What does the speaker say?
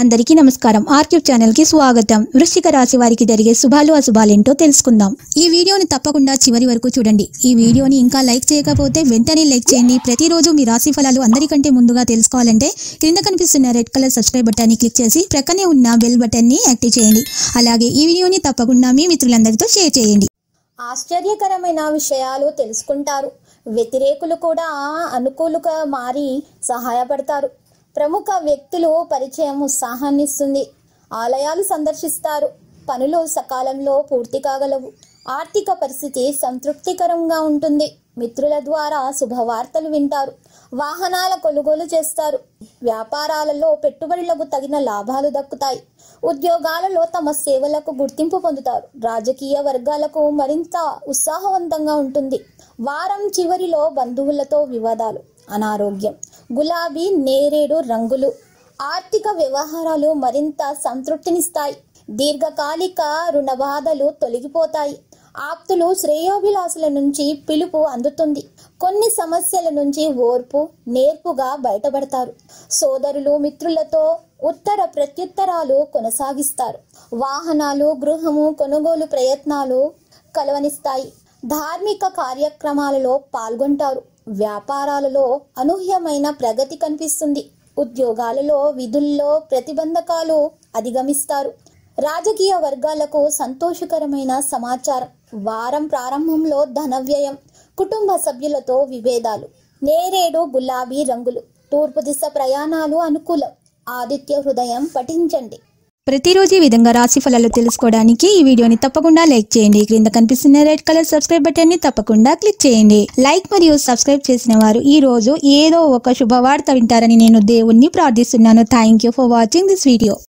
అందరికీ నమస్కారం ఆర్క్యూబ్ ఛానల్ కి స్వాగతం వృశ్చిక రాశి వారికి జరిగే శుభాలు అశుభాలేంటో తెలుసుకుందాం ఈ వీడియోని తప్పకుండా చివరి వరకు చూడండి ఈ వీడియోని ఇంకా లైక్ చేయకపోతే వెంటనే లైక్ చేయండి ప్రతిరోజు మీ రాశి ఫలాలు అందరికంటే ముందుగా తెలుసుకోవాలంటే క్రింద కనిపిస్తున్న రెడ్ కలర్ సబ్స్క్రైబ్ బటన్ ని క్లిక్ చేసి ప్రక్కనే ఉన్న బెల్ బటన్ ని యాక్టివ్ చేయండి అలాగే ఈ వీడియోని తప్పకుండా మీ మిత్రులందరితో షేర్ చేయండి ఆశ్చర్యకరమైన విషయాలు తెలుసుకుంటారు వ్యతిరేకులు కూడా అనుకూలుగా మారి సహాయపడతారు ప్రముఖ వ్యక్తులు పరిచయం ఉత్సాహాన్ని ఇస్తుంది ఆలయాలు సందర్శిస్తారు పనులు సకాలంలో పూర్తి కాగలవు ఆర్థిక పరిస్థితి సంతృప్తికరంగా ఉంటుంది మిత్రుల ద్వారా శుభవార్తలు వింటారు వాహనాల కొనుగోలు చేస్తారు వ్యాపారాలలో పెట్టుబడులకు తగిన లాభాలు దక్కుతాయి ఉద్యోగాలలో తమ సేవలకు గుర్తింపు పొందుతారు రాజకీయ వర్గాలకు మరింత ఉత్సాహవంతంగా ఉంటుంది వారం చివరిలో బంధువులతో వివాదాలు అనారోగ్యం గులాబీ నేరేడు రంగులు ఆర్థిక వ్యవహారాలు మరింత సంతృప్తినిస్తాయి దీర్ఘకాలిక రుణ బాధలు తొలగిపోతాయి ఆప్తులు శ్రేయోభిలాసుల నుంచి పిలుపు అందుతుంది కొన్ని సమస్యల నుంచి ఓర్పు నేర్పుగా బయటపడతారు సోదరులు మిత్రులతో ఉత్తర ప్రత్యుత్తరాలు కొనసాగిస్తారు వాహనాలు గృహము కొనుగోలు ప్రయత్నాలు కలవనిస్తాయి ధార్మిక కార్యక్రమాలలో పాల్గొంటారు వ్యాపారాలలో అనూహ్యమైన ప్రగతి కనిపిస్తుంది ఉద్యోగాలలో విధుల్లో ప్రతిబంధకాలు అధిగమిస్తారు రాజకీయ వర్గాలకు సంతోషకరమైన సమాచారం వారం ప్రారంభంలో ధన వ్యయం కుటుంబ సభ్యులతో విభేదాలు నేరేడు గులాబీ రంగులు తూర్పు దిశ ప్రయాణాలు అనుకూలం ఆదిత్య హృదయం పఠించండి ప్రతిరోజు ఈ విధంగా రాశి ఫలాలు తెలుసుకోవడానికి ఈ వీడియోని తప్పకుండా లైక్ చేయండి క్రింద కనిపిస్తున్న రెడ్ కలర్ సబ్స్క్రైబ్ బటన్ ని తప్పకుండా క్లిక్ చేయండి లైక్ మరియు సబ్స్క్రైబ్ చేసిన వారు ఈ రోజు ఏదో ఒక శుభవార్త వింటారని నేను దేవుణ్ణి ప్రార్థిస్తున్నాను thank you for watching this video